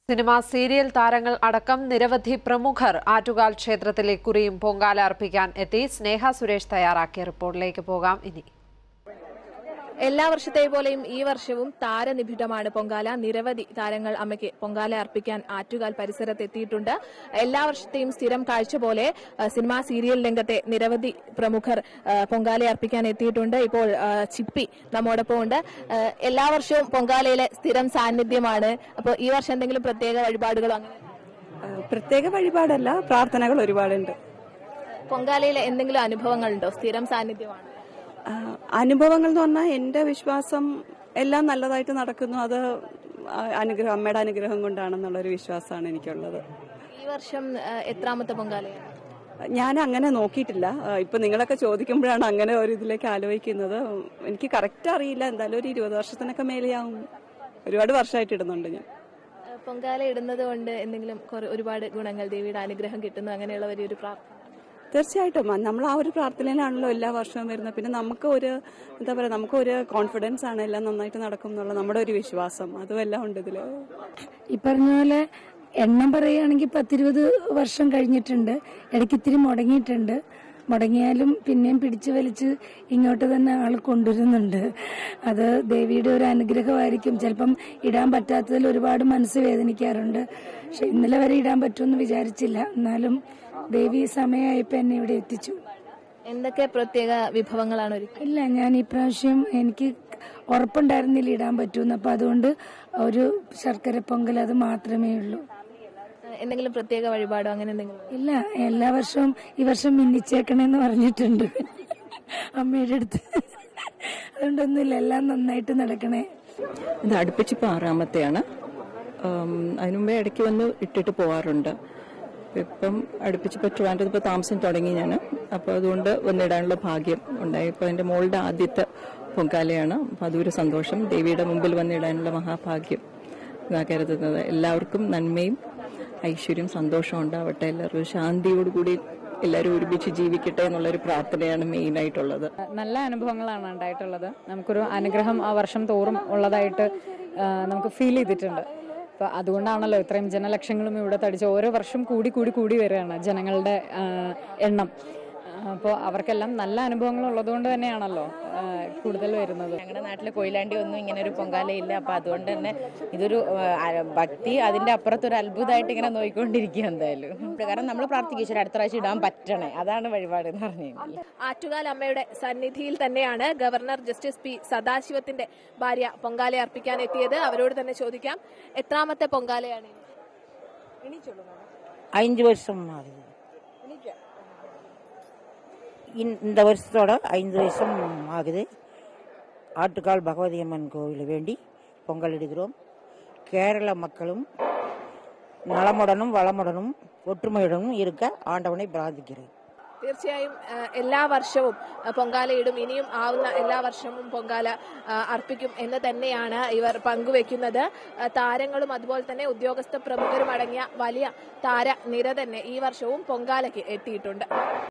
Cinema serial താരങ്ങൾ അടക്കം നിരവധി പ്രമുഖർ ആറ്റുകാൽ ക്ഷേത്രത്തിലെ കുറിയും പൊങ്കാല അർപ്പിക്കാൻ എത്തി സ്നേഹ സുരേഷ് തയ്യാറാക്കിയ റിപ്പോർട്ടിലേക്ക് പോകാം ഇനി എല്ലാ വർഷത്തെ പോലെയും ഈ വർഷവും താരനിബിഡമാണ് പൊങ്കാല നിരവധി താരങ്ങൾ അമ്മയ്ക്ക് പൊങ്കാല അർപ്പിക്കാൻ ആറ്റുകാൽ പരിസരത്ത് എത്തിയിട്ടുണ്ട് എല്ലാ വർഷത്തെയും സ്ഥിരം കാഴ്ച പോലെ ആ, സിനിമാ സീരിയൽ രംഗത്തെ നിരവധി പ്രമുഖർ ആ, പൊങ്കാല അർപ്പിക്കാൻ എത്തിയിട്ടുണ്ട് ഇപ്പോൾ ആ, ചിപ്പി നമ്മോടൊപ്പം ഉണ്ട് ആ, എല്ലാ വർഷവും പൊങ്കാലയിലെ സ്ഥിരം സാന്നിധ്യമാണ് അപ്പോൾ ഈ വർഷം എന്തെങ്കിലും പ്രത്യേക വഴിപാടുകളോ അങ്ങനെ ആ, പ്രത്യേക വഴിപാടല്ല പ്രാർത്ഥനകൾ ഒരുപാടുണ്ട് പൊങ്കാലയിലെ എന്തെങ്കിലും അനുഭവങ്ങളുണ്ടോ സ്ഥിരം സാന്നിധ്യമാണ് ആ, അനുഭവങ്ങൾ എന്ന് പറഞ്ഞാൽ എന്റെ വിശ്വാസം എല്ലാം നല്ലതായിട്ട് നടക്കുന്നു അത് ആ, അനുഗ്രഹം അമ്മയുടെ അനുഗ്രഹം കൊണ്ടാണെന്നുള്ളൊരു വിശ്വാസമാണ് എനിക്കുള്ളത് ഈ വർഷം ആ, എത്രാമത്തെ പൊങ്കാലയാണ് ഞാൻ അങ്ങനെ നോക്കിയിട്ടില്ല ആ, ഇപ്പൊ നിങ്ങളൊക്കെ ചോദിക്കുമ്പോഴാണ് അങ്ങനെ ഒരു ഇതിലേക്ക് ആലോചിക്കുന്നത് എനിക്ക് കറക്റ്റ് അറിയില്ല എന്തായാലും ഒരു ഇരുപത് വർഷത്തിനൊക്കെ മേലെയാവും ഒരുപാട് വർഷമായിട്ട് ഇടുന്നുണ്ട് ഞാൻ ഏഹ് പൊങ്കാല ഇടുന്നത് കൊണ്ട് എന്തെങ്കിലും കുറെ- ഒരുപാട് ഗുണങ്ങൾ ദേവിയുടെ അനുഗ്രഹം കിട്ടുന്നു അങ്ങനെയുള്ള വലിയൊരു പ്രാർത്ഥന തീർച്ചയായിട്ടും ആ, നമ്മൾ ആ ഒരു പ്രാർത്ഥനയിലാണല്ലോ എല്ലാ വർഷവും വരുന്നത് പിന്നെ നമുക്ക് ഒരു എന്താ പറയാ നമുക്ക് ഒരു കോൺഫിഡൻസ് ആണ് എല്ലാം നന്നായിട്ട് നടക്കും എന്നുള്ള നമ്മുടെ ഒരു വിശ്വാസം അതും എല്ലാം ഉണ്ട് ഇതില് ഈ പറഞ്ഞ പോലെ എണ്ണം പറയുകയാണെങ്കിൽ പത്തിരുപത് വർഷം കഴിഞ്ഞിട്ടുണ്ട് ഇടയ്ക്ക് ഇത്തിരി മുടങ്ങിയിട്ടുണ്ട് മുടങ്ങിയാലും പിന്നെയും പിടിച്ചു വലിച്ച് ഇങ്ങോട്ട് തന്നെ ആൾ കൊണ്ടുവരുന്നുണ്ട് അത് ദേവിയുടെ ഒരു അനുഗ്രഹമായിരിക്കും ചിലപ്പം ഇടാൻ പറ്റാത്തതിൽ ഒരുപാട് മനസ്സ് വേദനിക്കാറുണ്ട് പക്ഷെ ഇന്നലെ വരെ ഇടാൻ പറ്റുമെന്ന് വിചാരിച്ചില്ല എന്നാലും ദേവി ഈ സമയമായപ്പോൾ എന്നെ ഇവിടെ എത്തിച്ചു എന്തൊക്കെ പ്രത്യേക വിഭവങ്ങളാണ് ഒരുക്കുക ഇല്ല ഞാൻ ഈ പ്രാവശ്യം എനിക്ക് ഉറപ്പുണ്ടായിരുന്നില്ല ഇടാൻ പറ്റുമെന്ന് അപ്പൊ അതുകൊണ്ട് ഒരു ശർക്കര പൊങ്കൽ അത് മാത്രമേ ഉള്ളൂ ഏഹ് എന്തെങ്കിലും പ്രത്യേക വഴിപാടോ അങ്ങനെ എന്തെങ്കിലും ഇല്ല എല്ലാ വർഷവും ഈ വർഷം മിന്നിച്ചേക്കണേന്ന് പറഞ്ഞിട്ടുണ്ട് അമ്മയുടെ അടുത്ത് അതുകൊണ്ടൊന്നുമില്ല എല്ലാം നന്നായിട്ട് നടക്കണേ ഇത് അടുപ്പിച്ചിപ്പോൾ ആറാമത്തെയാണ് ഉം, അതിനു മുമ്പേ ഇടയ്ക്ക് വന്ന് ഇട്ടിട്ട് പോവാറുണ്ട് ഇപ്പം അടുപ്പിച്ചിപ്പോൾ ട്രിവാൻഡ്രത്ത് ഇപ്പോൾ താമസം തുടങ്ങി ഞാൻ അപ്പോൾ അതുകൊണ്ട് വന്നിടാനുള്ള ഭാഗ്യം ഉണ്ടായി ഇപ്പോൾ എൻ്റെ മോളുടെ ആദ്യത്തെ പൊങ്കാലയാണ് അപ്പോൾ അതൊരു സന്തോഷം ദേവിയുടെ മുമ്പിൽ വന്നിടാനുള്ള മഹാഭാഗ്യം ഇതാ കരുതുന്നത് എല്ലാവർക്കും നന്മയും ഐശ്വര്യം സന്തോഷവും ഉണ്ടാവട്ടെ എല്ലാവർക്കും ശാന്തിയോടുകൂടി എല്ലാവരും ഒരുമിച്ച് ജീവിക്കട്ടെ എന്നുള്ളൊരു പ്രാർത്ഥനയാണ് മെയിനായിട്ടുള്ളത് നല്ല അനുഭവങ്ങളാണ് ഉണ്ടായിട്ടുള്ളത് നമുക്കൊരു അനുഗ്രഹം ആ വർഷം തോറും ഉള്ളതായിട്ട് ആ, നമുക്ക് ഫീൽ ചെയ്തിട്ടുണ്ട് അപ്പോൾ അതുകൊണ്ടാണല്ലോ ഇത്രയും ജനലക്ഷങ്ങളും ഇവിടെ തടിച്ച് ഓരോ വർഷം കൂടി കൂടി കൂടി വരികയാണ് ജനങ്ങളുടെ ആ, എണ്ണം അപ്പോൾ അവർക്കെല്ലാം നല്ല അനുഭവങ്ങൾ ഉള്ളതുകൊണ്ട് തന്നെയാണല്ലോ ആ, കൂടുതൽ വരുന്നത് ഞങ്ങളുടെ നാട്ടിൽ കൊയിലാണ്ടി ഒന്നും ഇങ്ങനെ ഒരു പൊങ്കാലയില്ല അപ്പൊ അതുകൊണ്ട് തന്നെ ഇതൊരു ആ, ആ, ഭക്തി അതിന്റെ അപ്പുറത്തൊരു അത്ഭുതമായിട്ട് ഇങ്ങനെ നോയിക്കൊണ്ടിരിക്കുക എന്തായാലും കാരണം നമ്മൾ പ്രാർത്ഥിക്കും ഈശ്വര അടുത്ത പ്രാവശ്യം ഇടാൻ പറ്റണേ അതാണ് വഴിപാട് എന്ന് പറഞ്ഞു കഴിഞ്ഞാൽ ആറ്റുകാൽ അമ്മയുടെ സന്നിധിയിൽ തന്നെയാണ് ഗവർണർ ജസ്റ്റിസ് പി സദാശിവത്തിന്റെ ഭാര്യ പൊങ്കാല അർപ്പിക്കാൻ എത്തിയത് അവരോട് തന്നെ ചോദിക്കാം എത്രാമത്തെ പൊങ്കാലയാണ് ഇനി? ஐந்து வருஷம் ஆகுது இந்த- இந்த வருஷத்தோட ஐந்து வருஷம் ஆகுது ஆட்டுக்கால் பகவதி அம்மன் கோவிலை வேண்டி பொங்கல் இடுகிறோம் கேரள மக்களும் நலமுடனும் வளமுடனும் ஒற்றுமையுடனும் இருக்க ஆண்டவனை பிரார்த்திக்கிறேன் തീർച്ചയായും ആ, എല്ലാ വർഷവും ആ, പൊങ്കാലയിടും ഇനിയും ആവുന്ന എല്ലാ വർഷവും പൊങ്കാല ആ, അർപ്പിക്കും എന്ന് തന്നെയാണ് ഇവർ പങ്കുവെക്കുന്നത് ആ, താരങ്ങളും അതുപോലെ തന്നെ ഉദ്യോഗസ്ഥ പ്രമുഖരും അടങ്ങിയ വലിയ താര നിര തന്നെ ഈ വർഷവും പൊങ്കാലയ്ക്ക് എത്തിയിട്ടുണ്ട്